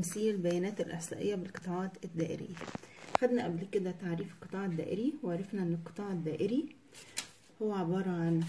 تمثيل البيانات الإحصائية بالقطاعات الدائرية خدنا قبل كده تعريف القطاع الدائري وعرفنا ان القطاع الدائري هو عبارة عن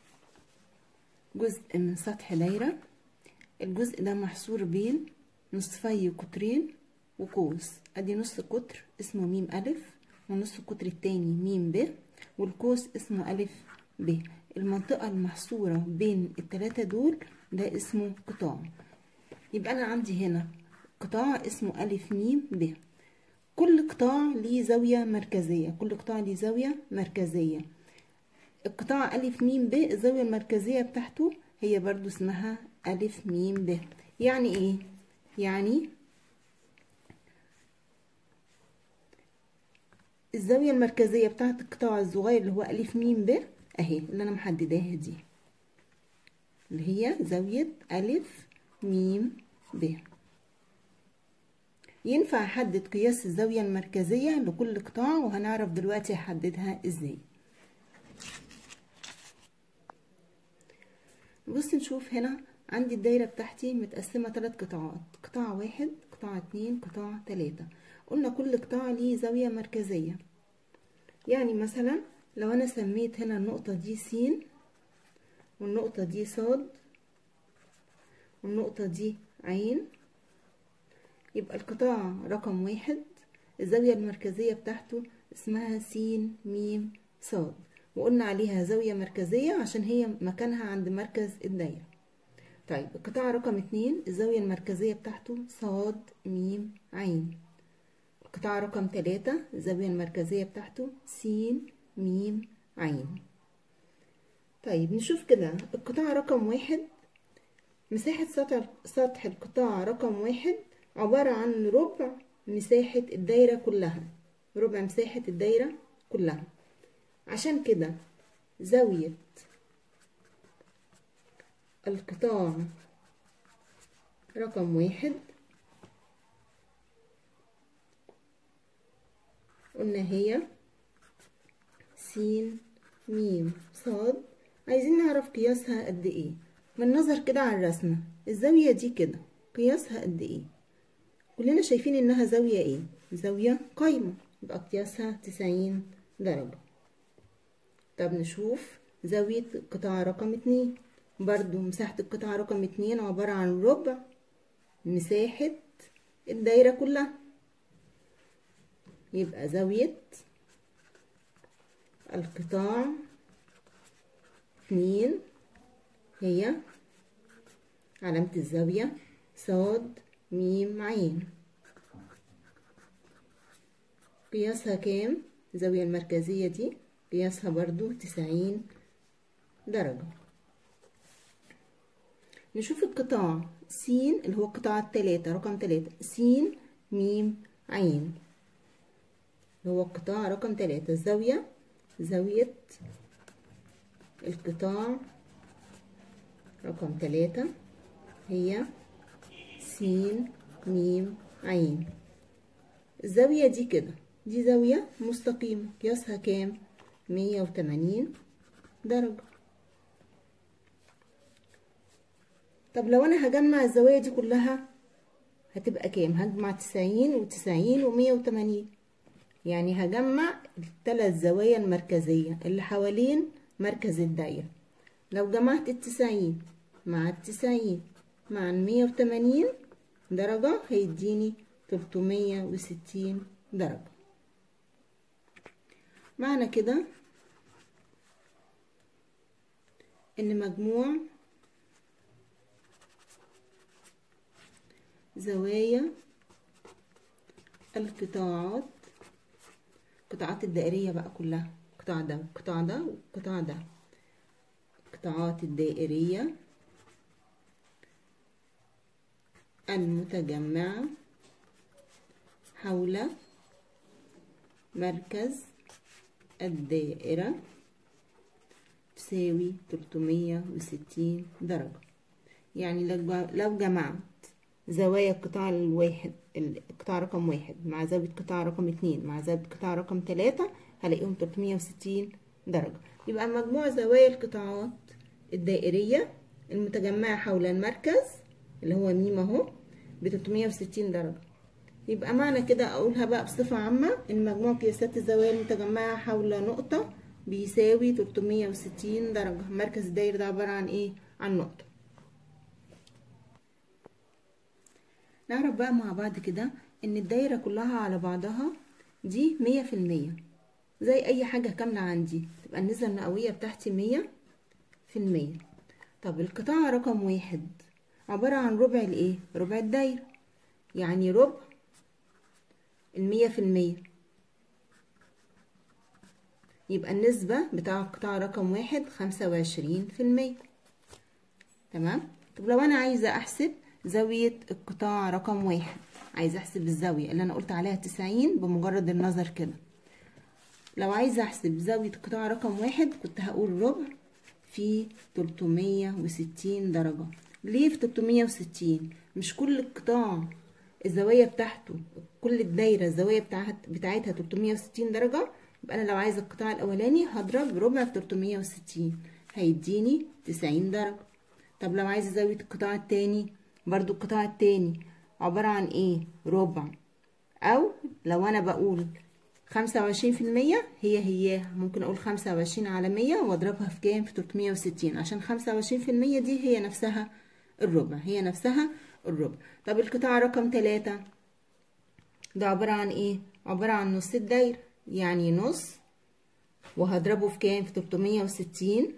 جزء من سطح دايرة الجزء ده محصور بين نصفي قطرين وقوس ادي نص قطر اسمه ميم الف والنص القطر التاني ميم ب والقوس اسمه الف ب المنطقة المحصورة بين التلاتة دول ده اسمه قطاع يبقى انا عندي هنا قطاع اسمه الف ميم ب كل قطاع ليه زاوية مركزية كل قطاع ليه زاوية مركزية القطاع ألف ميم ب الزاوية المركزية بتاعته هي برضو اسمها ألف ميم ب يعني ايه؟ يعني الزاوية المركزية بتاعت القطاع الصغير اللي هو ألف ميم ب اهي اللي أنا محدداها دي اللي هي زاوية ألف ميم ب ينفع احدد قياس الزاوية المركزية لكل قطاع وهنعرف دلوقتي احددها ازاي بص نشوف هنا عندي الدايرة بتاعتي متقسمة ثلاث قطاعات قطاع واحد قطاع اتنين قطاع تلاتة قلنا كل قطاع ليه زاوية مركزية يعني مثلا لو انا سميت هنا النقطة دي س والنقطة دي صاد والنقطة دي عين يبقى القطاع رقم واحد الزاوية المركزية بتاعته اسمها س م صاد وقلنا عليها زاوية مركزية عشان هي مكانها عند مركز الدايرة طيب القطاع رقم اتنين الزاوية المركزية بتاعته صاد م عين القطاع رقم تلاتة الزاوية المركزية بتاعته س م عين طيب نشوف كده القطاع رقم واحد مساحة سطح, سطح القطاع رقم واحد عبارة عن ربع مساحة الدايرة كلها ربع مساحة الدايرة كلها عشان كده زاوية القطاع رقم واحد قلنا هي س م صاد عايزين نعرف قياسها قد ايه من نظر كده على الرسمة الزاوية دي كده قياسها قد ايه كلنا شايفين انها زاوية ايه زاوية قايمة يبقى قياسها تسعين درجة طب نشوف زاوية قطاع رقم اتنين برضو مساحة القطاع رقم اتنين عبارة عن ربع مساحة الدايرة كلها يبقى زاوية القطاع اتنين هي علامة الزاوية صاد ميم عين قياسها كام الزاوية المركزية دي قياسها برضو تسعين درجة نشوف القطاع س اللي هو القطاع التلاتة رقم تلاتة س ميم عين اللي هو القطاع رقم تلاتة الزاوية زاوية القطاع رقم تلاتة هي س م عين الزاوية دي كده دي زاوية مستقيمة قياسها كام مية وتمانين درجة طب لو انا هجمع الزوايا دي كلها هتبقى كام هجمع تسعين وتسعين ومية وتمانين يعني هجمع الثلاث زوايا المركزية اللي حوالين مركز الدايرة لو جمعت التسعين مع التسعين مع المية وتمانين درجة هيديني تلتمية وستين درجة معنى كده ان مجموع زوايا القطاعات القطاعات الدائرية بقى كلها القطاع ده والقطاع ده والقطاع ده القطاعات الدائرية المتجمعة حول مركز الدائرة تساوي 360 درجة يعني لو جمعت زوايا القطاع الواحد القطاع رقم واحد مع زاوية قطاع رقم اتنين مع زاوية قطاع رقم تلاتة هلاقيهم 360 درجة يبقى مجموع زوايا القطاعات الدائرية المتجمعة حول المركز اللي هو ميم اهو ب 360 درجة يبقى معنى كده اقولها بقى بصفة عامة ان مجموع قياسات الزوايا المتجمعة حول نقطة بيساوي 360 درجة مركز الدايرة ده عبارة عن ايه عن نقطة نعرف بقى مع بعض كده ان الدايرة كلها على بعضها دي مية في المية زي اي حاجة كاملة عندي تبقى النسبة المئوية بتاعتي مية في المية طب القطاع رقم واحد عبارة عن ربع الايه ربع الدايرة يعني ربع المية في المية يبقى النسبة بتاع القطاع رقم واحد خمسة وعشرين في المية تمام طب لو أنا عايزة أحسب زاوية القطاع رقم واحد عايزة أحسب الزاوية اللي أنا قلت عليها تسعين بمجرد النظر كده لو عايزة أحسب زاوية القطاع رقم واحد كنت هقول ربع في تلتمية وستين درجة ليه في تلتمية وستين مش كل القطاع الزوايا بتاعته كل الدايرة الزوايا بتاعت بتاعتها 360 درجة يبقى أنا لو عايزة القطاع الأولاني هضرب ربع في 360 هيديني 90 درجة طب لو عايزة زاوية القطاع التاني برضو القطاع التاني عبارة عن ايه ربع أو لو أنا بقول خمسة وعشرين في المية هي هي ممكن أقول خمسة وعشرين على مية وأضربها في كام في تلتمية وستين عشان خمسة وعشرين في المية دي هي نفسها الربع هي نفسها الربع طب القطاع رقم تلاتة ده عبارة عن ايه عبارة عن نص الدايرة يعني نص وهضربه في كام في تلتمية وستين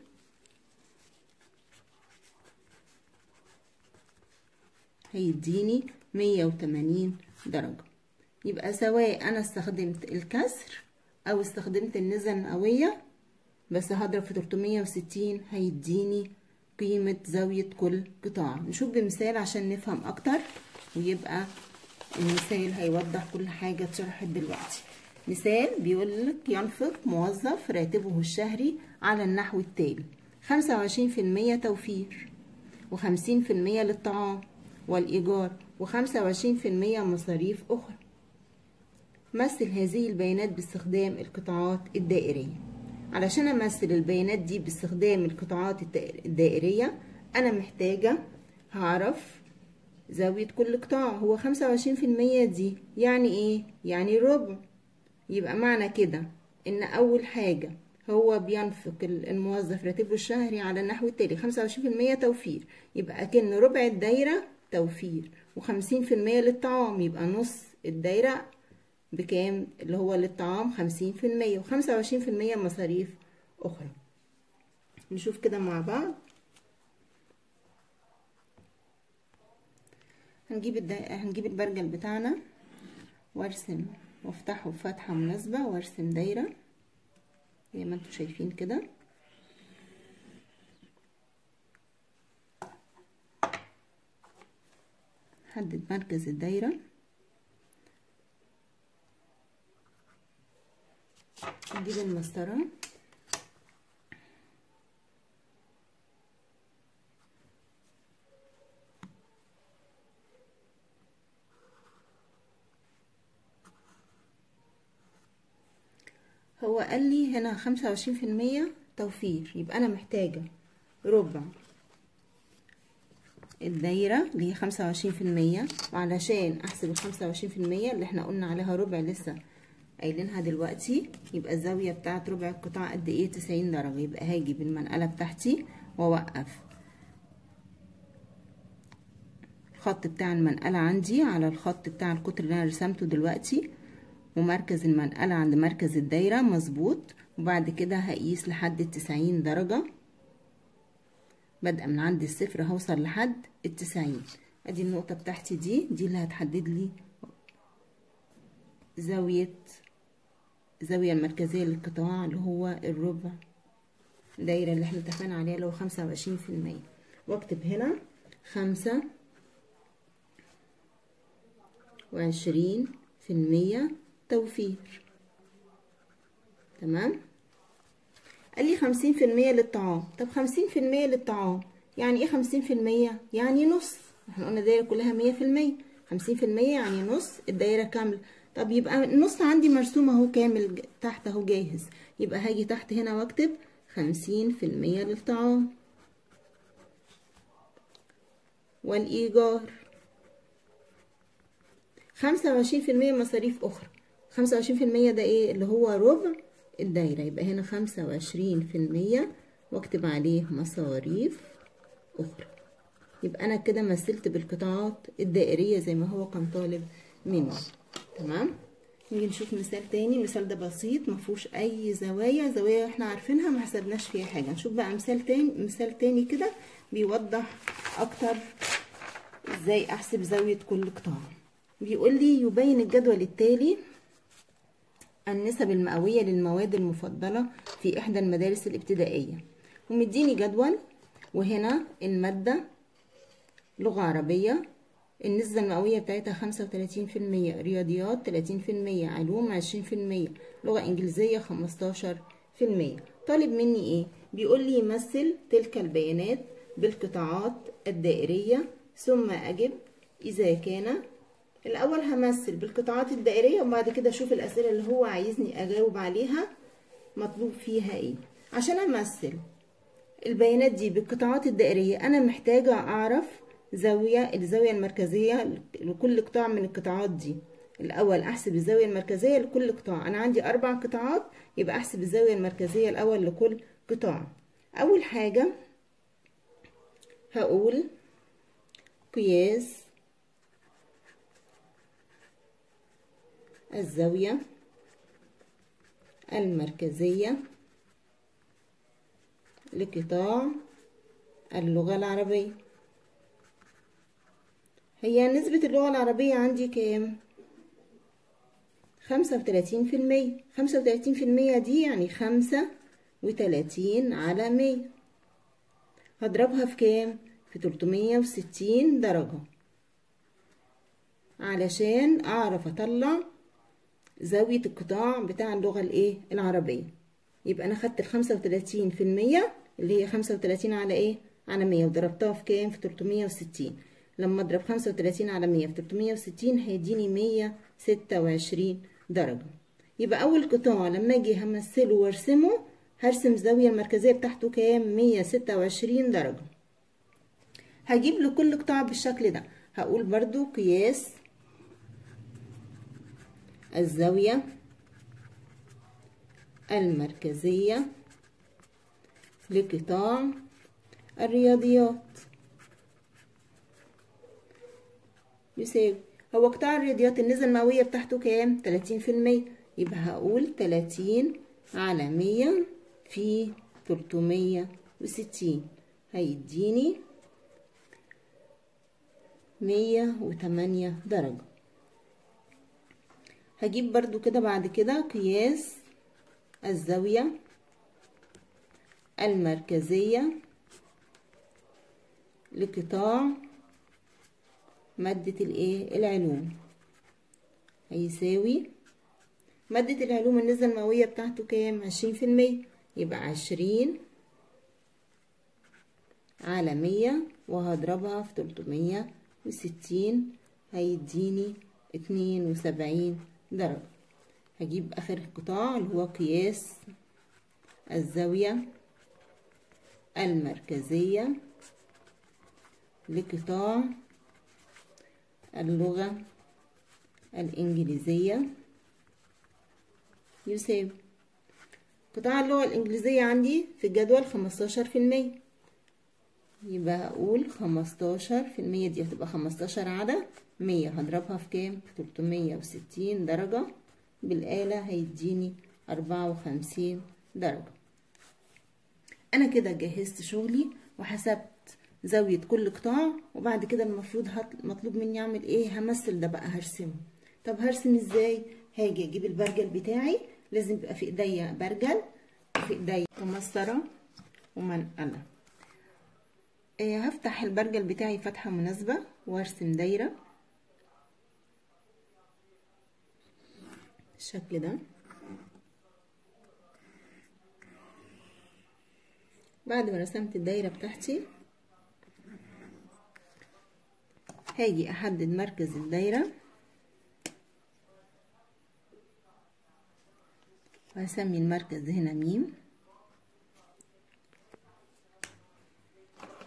هيديني مية وتمانين درجة يبقى سواء انا استخدمت الكسر او استخدمت النسبة المئوية بس هضرب في تلتمية وستين هيديني قيمة زاوية كل قطاع نشوف بمثال عشان نفهم أكتر ويبقى المثال هيوضح كل حاجة اتشرحت دلوقتي مثال بيقول لك ينفق موظف راتبه الشهري على النحو التالي خمسة وعشرين في المية توفير وخمسين في المية للطعام والإيجار وخمسة وعشرين في المية مصاريف أخرى مثل هذه البيانات باستخدام القطاعات الدائرية علشان امثل البيانات دي باستخدام القطاعات الدائرية انا محتاجة هعرف زاوية كل قطاع هو خمسة وعشرين في المية دي يعني ايه يعني ربع يبقى معنى كده ان اول حاجة هو بينفق الموظف راتبه الشهري على النحو التالي خمسة وعشرين في المية توفير يبقى اكن ربع الدايرة توفير وخمسين في المية للطعام يبقى نص الدايرة بكام اللي هو للطعام خمسين في المية وخمسة وعشرين في المية مصاريف أخرى نشوف كده مع بعض هنجيب الدا... هنجيب البرجل بتاعنا وارسم وافتحه فتحة مناسبة وارسم دايرة زي ما انتوا شايفين كده حدد مركز الدايره نجيب المسطرة هو قال لي هنا خمسة وعشرين في المية توفير يبقى أنا محتاجة ربع الدايرة اللي هي خمسة وعشرين في المية وعلشان أحسب الخمسة وعشرين في المية اللي احنا قلنا عليها ربع لسه قايلينها دلوقتي يبقى الزاوية بتاعت ربع القطاع قد ايه تسعين درجة يبقى هاجي بالمنقلة بتاعتي واوقف الخط بتاع المنقلة عندي على الخط بتاع القطر اللي انا رسمته دلوقتي ومركز المنقلة عند مركز الدايرة مظبوط وبعد كده هقيس لحد التسعين درجة بادئة من عند الصفر هوصل لحد التسعين ادي النقطة بتاعتي دي دي اللي هتحدد لي زاوية الزاوية المركزية للقطاع اللي هو الربع الدايرة اللي احنا اتفقنا عليها اللي هو خمسة وعشرين في المية واكتب هنا خمسة وعشرين في المية توفير تمام قال لي خمسين في المية للطعام طب خمسين في المية للطعام يعني ايه خمسين في المية يعني نص احنا قلنا الدايرة كلها مية في المية خمسين في المية يعني نص الدايرة كاملة طب يبقى النص عندي مرسوم اهو كامل تحت اهو جاهز يبقى هاجي تحت هنا واكتب خمسين في المية للطعام والإيجار خمسة وعشرين في المية مصاريف أخرى خمسة وعشرين في المية ده إيه اللي هو ربع الدايرة يبقى هنا خمسة وعشرين في المية واكتب عليه مصاريف أخرى يبقى أنا كده مثلت بالقطاعات الدائرية زي ما هو كان طالب مني تمام نيجي نشوف مثال تاني المثال ده بسيط مفهوش أي زوايا زوايا احنا عارفينها ما حسبناش فيها حاجة نشوف بقى مثال تاني مثال تاني كده بيوضح أكتر ازاي أحسب زاوية كل قطاع بيقول لي يبين الجدول التالي النسب المئوية للمواد المفضلة في إحدى المدارس الابتدائية ومديني جدول وهنا المادة لغة عربية النسبة المئوية بتاعتها خمسة وتلاتين في المية رياضيات تلاتين في المية علوم عشرين في المية لغة إنجليزية خمستاشر في المية طالب مني إيه؟ بيقول لي يمثل تلك البيانات بالقطاعات الدائرية ثم أجب إذا كان الأول همثل بالقطاعات الدائرية وبعد كده أشوف الأسئلة اللي هو عايزني أجاوب عليها مطلوب فيها إيه عشان أمثل البيانات دي بالقطاعات الدائرية أنا محتاجة أعرف زاوية الزاوية المركزية لكل قطاع من القطاعات دي الأول أحسب الزاوية المركزية لكل قطاع أنا عندي أربع قطاعات يبقى أحسب الزاوية المركزية الأول لكل قطاع أول حاجة هقول قياس الزاوية المركزية لقطاع اللغة العربية هي نسبة اللغة العربية عندي كام؟ خمسة وتلاتين في المية خمسة وتلاتين في المية دي يعني خمسة وتلاتين على مية هضربها في كام؟ في تلتمية وستين درجة علشان أعرف أطلع زاوية القطاع بتاع اللغة الإيه؟ العربية يبقى أنا خدت الخمسة وتلاتين في المية اللي هي خمسة وتلاتين على إيه؟ على مية وضربتها في كام؟ في تلتمية وستين لما اضرب خمسة وتلاتين على مية في تلتمية وستين هيديني مية ستة وعشرين درجة يبقى أول قطاع لما أجي همثله وارسمه هرسم الزاوية المركزية بتاعته كام مية ستة وعشرين درجة هجيب لكل قطاع بالشكل ده هقول برضو قياس الزاوية المركزية لقطاع الرياضيات يساوي هو قطاع الرياضيات النسبة المئوية بتاعته كام؟ تلاتين في المية يبقى هقول تلاتين على مية في تلتمية وستين هيديني مية وتمانية درجة هجيب برضو كده بعد كده قياس الزاوية المركزية لقطاع مادة الايه العلوم هيساوي مادة العلوم النسبة المئوية بتاعته كام عشرين في المية يبقى عشرين على مية وهضربها في تلتمية وستين هيديني اتنين وسبعين درجة هجيب آخر قطاع اللي هو قياس الزاوية المركزية لقطاع اللغة الإنجليزية يساوي قطاع اللغة الإنجليزية عندي في الجدول خمستاشر في المية يبقى هقول خمستاشر في المية دي هتبقى خمستاشر على مية هضربها في كام؟ في تلتمية وستين درجة بالآلة هيديني أربعة وخمسين درجة أنا كده جهزت شغلي وحسبت زاوية كل قطاع وبعد كده المفروض هت... مطلوب مني أعمل إيه؟ همثل ده بقى هرسمه طب هرسم إزاي؟ هاجي أجيب البرجل بتاعي لازم يبقى في إيديا برجل وفي إيديا ومسطرة ومنقلة آه هفتح البرجل بتاعي فتحة مناسبة وارسم دايرة بالشكل ده بعد ما رسمت الدايرة بتاعتي هاجي احدد مركز الدايرة وهسمي المركز هنا ميم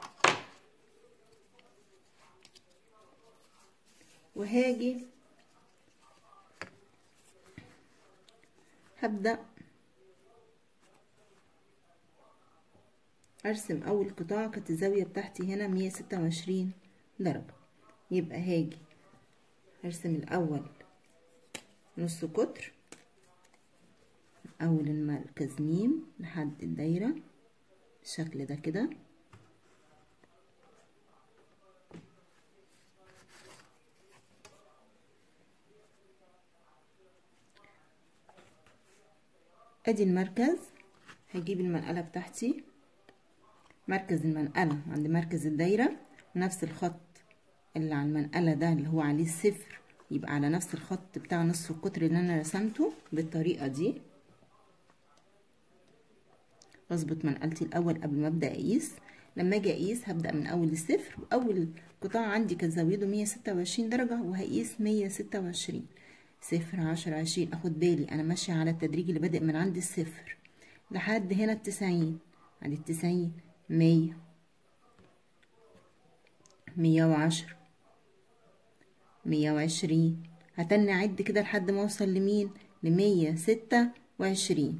وهاجي هبدأ ارسم اول قطاع كانت الزاوية بتاعتي هنا مية ستة وعشرين درجة يبقى هاجي ارسم الاول نص قطر اول المركز ميم لحد الدايرة بالشكل ده كده ادي المركز هجيب المنقلة بتاعتي مركز المنقلة عند مركز الدايرة نفس الخط اللي على المنقلة ده اللي هو عليه الصفر يبقى على نفس الخط بتاع نصف القطر اللي انا رسمته بالطريقة دي اظبط منقلتي الاول قبل ما ابدا اقيس لما اجي اقيس هبدا من اول الصفر واول قطاع عندي كان زاويته 126 درجه وهقيس 126 صفر عشرة عشرين اخد بالي انا ماشيه على التدريج اللي بادئ من عند الصفر لحد هنا التسعين عند التسعين مية مية وعشرة مية وعشرين هتني اعد كده لحد ما اوصل لمين لمية ستة وعشرين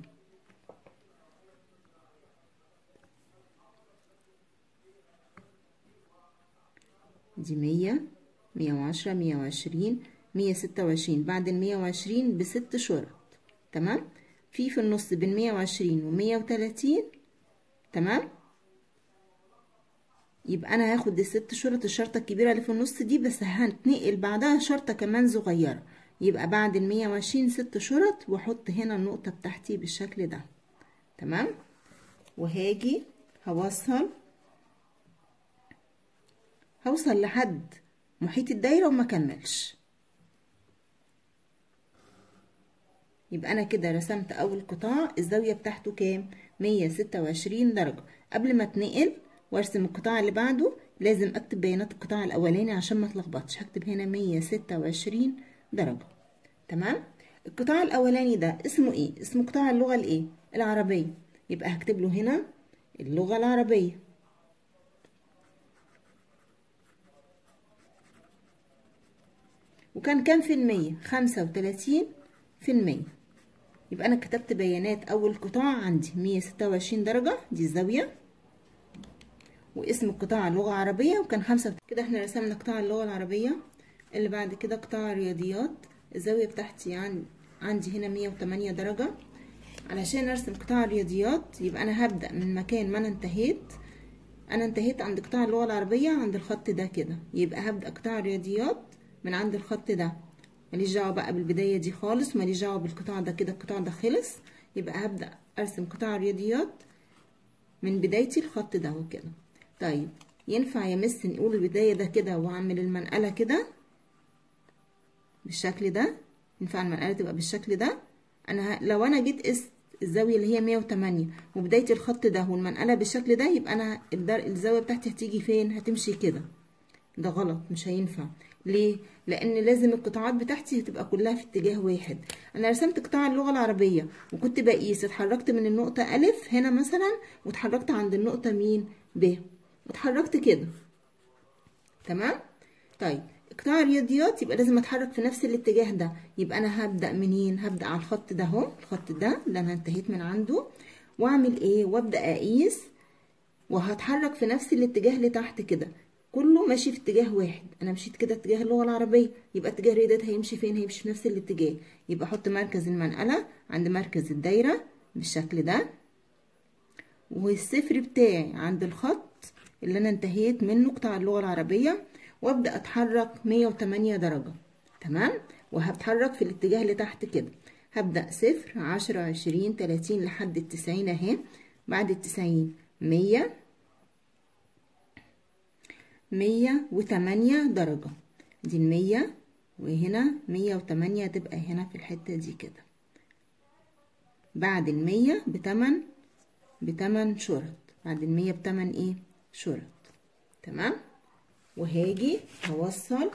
دي مية مية وعشرة مية وعشرين مية ستة وعشرين بعد المية وعشرين بست شرط تمام في في النص بين مية وعشرين ومية وتلاتين تمام يبقى انا هاخد الست شرط الشرطة الكبيرة اللي في النص دي بس هنتنقل بعدها شرطة كمان صغيرة يبقى بعد المية وعشرين ست شرط واحط هنا النقطة بتاعتي بالشكل ده تمام وهاجي هوصل هوصل لحد محيط الدايرة وما كملش يبقى انا كده رسمت اول قطاع الزاوية بتاعته كام مية ستة وعشرين درجة قبل ما اتنقل وارسم القطاع اللي بعده لازم اكتب بيانات القطاع الاولاني عشان ما اتلخبطش هكتب هنا مية ستة وعشرين درجة تمام القطاع الاولاني ده اسمه ايه اسمه قطاع اللغة الايه العربية يبقى هكتب له هنا اللغة العربية وكان كام في المية خمسة وتلاتين في المية يبقى أنا كتبت بيانات أول قطاع عندي مية ستة وعشرين درجة دي الزاوية واسم القطاع لغة عربية وكان خمسة كده احنا رسمنا قطاع اللغة العربية اللي بعد كده قطاع الرياضيات الزاوية بتاعتي عن عندي هنا مية وتمانية درجة علشان ارسم قطاع الرياضيات يبقى انا هبدأ من مكان ما انا انتهيت انا انتهيت عند قطاع اللغة العربية عند الخط ده كده يبقى هبدأ قطاع الرياضيات من عند الخط ده ماليش دعوه بقى بالبدايه دي خالص ماليش دعوه بالقطاع ده كده القطاع ده خلص يبقى هبدا ارسم قطاع الرياضيات من بدايتي الخط ده وكده طيب ينفع يمس نقول البدايه ده كده واعمل المنقله كده بالشكل ده ينفع المنقله تبقى بالشكل ده انا لو انا جيت قست الزاويه اللي هي 108 وبدايه الخط ده والمنقله بالشكل ده يبقى انا الزاويه بتاعتي هتيجي فين هتمشي كده ده غلط مش هينفع ليه لان لازم القطاعات بتاعتي تبقى كلها في اتجاه واحد انا رسمت قطاع اللغه العربيه وكنت بقيس اتحركت من النقطه الف هنا مثلا واتحركت عند النقطه مين ب اتحركت كده تمام طيب قطاع الرياضيات يبقى لازم اتحرك في نفس الاتجاه ده يبقى انا هبدا منين هبدا على الخط ده اهو الخط ده اللي انا انتهيت من عنده واعمل ايه وابدا اقيس وهتحرك في نفس الاتجاه لتحت كده كله ماشي في اتجاه واحد انا مشيت كده اتجاه اللغه العربيه يبقى اتجاه الرياضيات هيمشي فين هيمشي في نفس الاتجاه يبقى احط مركز المنقله عند مركز الدايره بالشكل ده والصفر بتاعي عند الخط اللي انا انتهيت منه قطاع اللغه العربيه وابدا اتحرك 108 درجه تمام وهتحرك في الاتجاه اللي تحت كده هبدا صفر عشرة عشرين تلاتين لحد التسعين اهي بعد التسعين مية مية وتمانية درجة دي المية وهنا مية وتمانية تبقى هنا في الحتة دي كده بعد المية بتمن بتمن شرط بعد المية بتمن ايه شرط تمام وهاجي هوصل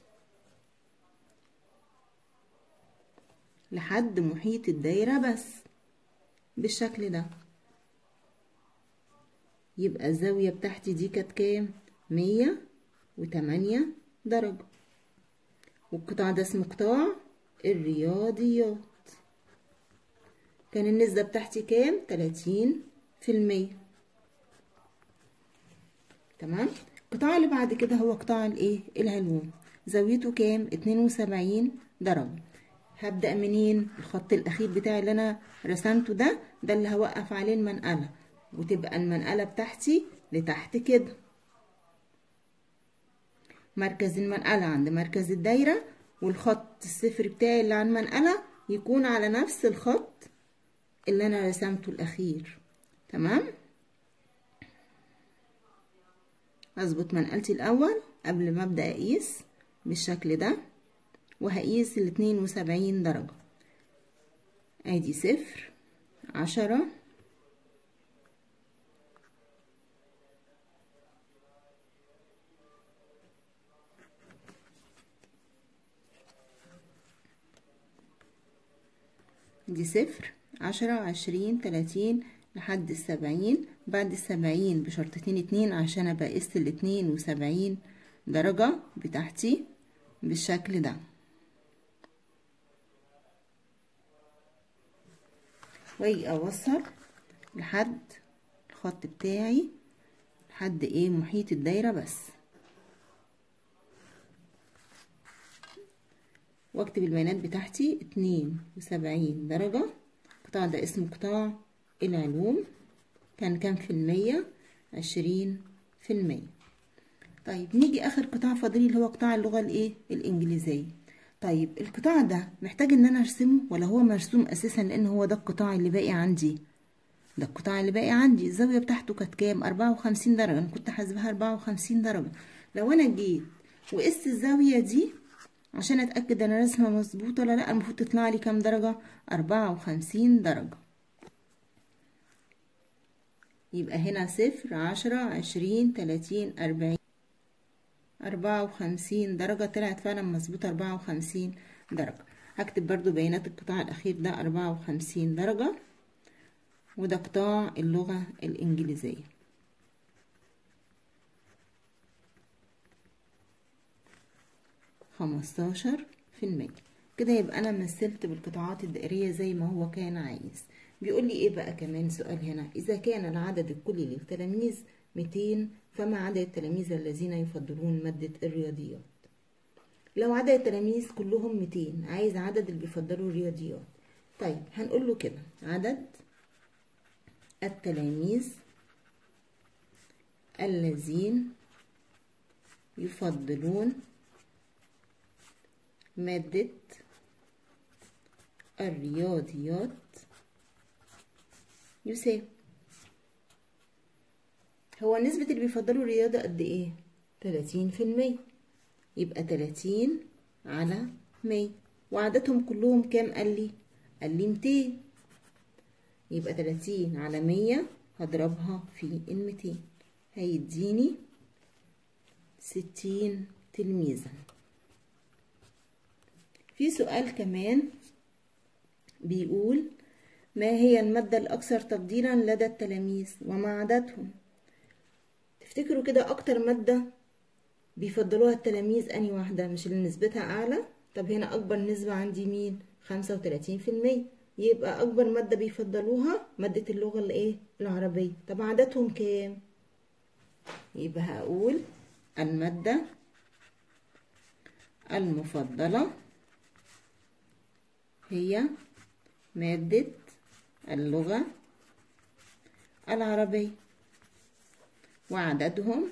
لحد محيط الدايرة بس بالشكل ده يبقى الزاوية بتاعتي دي كانت كام مية وتمانية درجة والقطاع ده اسمه قطاع الرياضيات كان النسبة بتاعتي كام تلاتين في المية تمام القطاع اللي بعد كده هو قطاع الايه العلوم زاويته كام اتنين وسبعين درجة هبدأ منين الخط الأخير بتاعي اللي أنا رسمته ده ده اللي هوقف عليه المنقلة وتبقى المنقلة بتاعتي لتحت كده مركز المنقلة عند مركز الدايرة والخط الصفر بتاعي اللي على المنقلة يكون على نفس الخط اللي أنا رسمته الأخير تمام أظبط منقلتي الأول قبل ما أبدأ أقيس بالشكل ده وهقيس الاتنين وسبعين درجة ادي صفر عشرة دي صفر عشرة عشرين تلاتين لحد السبعين بعد السبعين بشرطتين اتنين عشان ابقى قست الاتنين وسبعين درجة بتاعتي بالشكل ده واجي اوصل لحد الخط بتاعي لحد ايه محيط الدايرة بس واكتب البيانات بتاعتي اتنين وسبعين درجة القطاع ده اسمه قطاع العلوم كان كام في المية عشرين في المية طيب نيجي اخر قطاع فاضلي اللي هو قطاع اللغة الايه الانجليزية طيب القطاع ده محتاج ان انا ارسمه ولا هو مرسوم اساسا لان هو ده القطاع اللي باقي عندي ده القطاع اللي باقي عندي الزاوية بتاعته كانت كام أربعة وخمسين درجة أنا كنت حاسبها أربعة وخمسين درجة لو أنا جيت وقست الزاوية دي عشان أتأكد أنا رسمة مظبوطة ولا لأ المفروض تطلع لي كام درجة أربعة وخمسين درجة يبقى هنا صفر عشرة عشرين تلاتين أربعين أربعة وخمسين درجة طلعت فعلا مظبوطة أربعة وخمسين درجة هكتب برضو بيانات القطاع الأخير ده أربعة وخمسين درجة وده قطاع اللغة الإنجليزية خمستاشر في المية كده يبقى أنا مثلت بالقطاعات الدائرية زي ما هو كان عايز بيقول لي إيه بقى كمان سؤال هنا إذا كان العدد الكلي للتلاميذ ميتين فما عدد التلاميذ الذين يفضلون مادة الرياضيات لو عدد التلاميذ كلهم 200 عايز عدد اللي بيفضلوا الرياضيات طيب هنقول له كده عدد التلاميذ الذين يفضلون مادة الرياضيات يساوي هو نسبة اللي بيفضلوا الرياضة قد ايه؟ تلاتين في المية يبقى تلاتين على مية وعددهم كلهم كام قال لي؟ قال لي ميتين يبقى تلاتين على مية هضربها في الميتين هيديني ستين تلميذا في سؤال كمان بيقول ما هي المادة الأكثر تفضيلا لدى التلاميذ وما عددهم تفتكروا كده أكتر مادة بيفضلوها التلاميذ أني واحدة مش اللي نسبتها أعلى طب هنا أكبر نسبة عندي مين خمسة وتلاتين في المية يبقى أكبر مادة بيفضلوها مادة اللغة الإيه العربية طب عددهم كام يبقى هقول المادة المفضلة هي مادة اللغة العربية وعددهم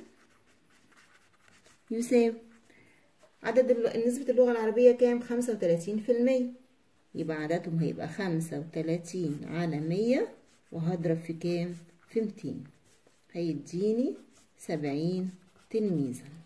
يساوي عدد نسبة اللغة العربية كام خمسة وتلاتين في المية يبقى عددهم هيبقى خمسة وتلاتين على مية وهضرب في كام في ميتين هيديني سبعين تلميذا